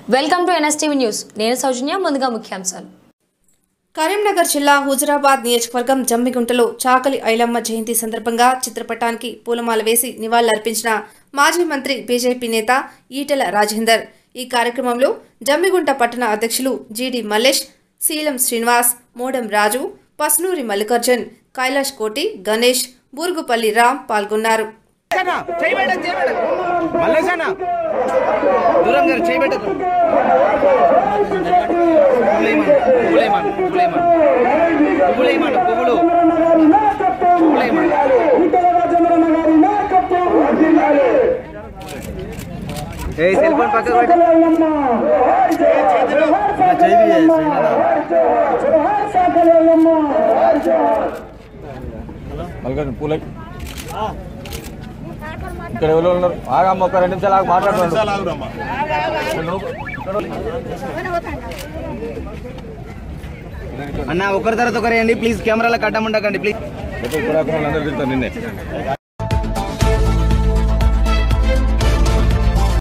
Welcome to NSTV news నేను సౌజన్య ముందుగా ముఖ్యాంశాలు కరీంనగర్ జిల్లా హుజురాబాద్ నియోజకవర్గం జమ్మిగుంటలో చాకలి ఐలమ్మ జయంతి సందర్భంగా చిత్రపటానికి పూలమాల వేసి నివాళులర్పించిన మాజీ మంత్రి బీజేపీ నేత ఈటెల రాజేందర్ ఈ కార్యక్రమంలో జమ్మిగుంట పట్టణ అధ్యక్షులు జీడి మల్లేష్ శీలం శ్రీనివాస్ మోడం రాజు పస్నూరి మల్లికార్జున్ కైలాష్ కోటి గణేష్ బూరుగుపల్లి రామ్ పాల్గొన్నారు అన్న, చేయి పెట్టకు, చేయి పెట్టకు. మల్లేష్ అన్న, దూరం జర చేయి పెట్టకు. పువ్వులేయమను, పువ్వులేయమను, పువ్వులేయమను. పువ్వులేయమను, పువ్వులు. పువ్వులేయమను. ఏయ్, సెల్ ఫోన్ పక్కకు పెట్టు. మల్లికార్జున పూల ఇక్కడ ఎవరు ఉన్నారు ఆగమ్మ ఒక రెండు నిమిషాలు ఆగి మాట్లాడుతున్నాడు అన్న ఒకరి తర్వాత ఒకరు వేయండి ప్లీజ్ కెమెరాలో కట్టమండకండి ప్లీజ్ ఇక్కడ అందరూ తింటారు నిన్నే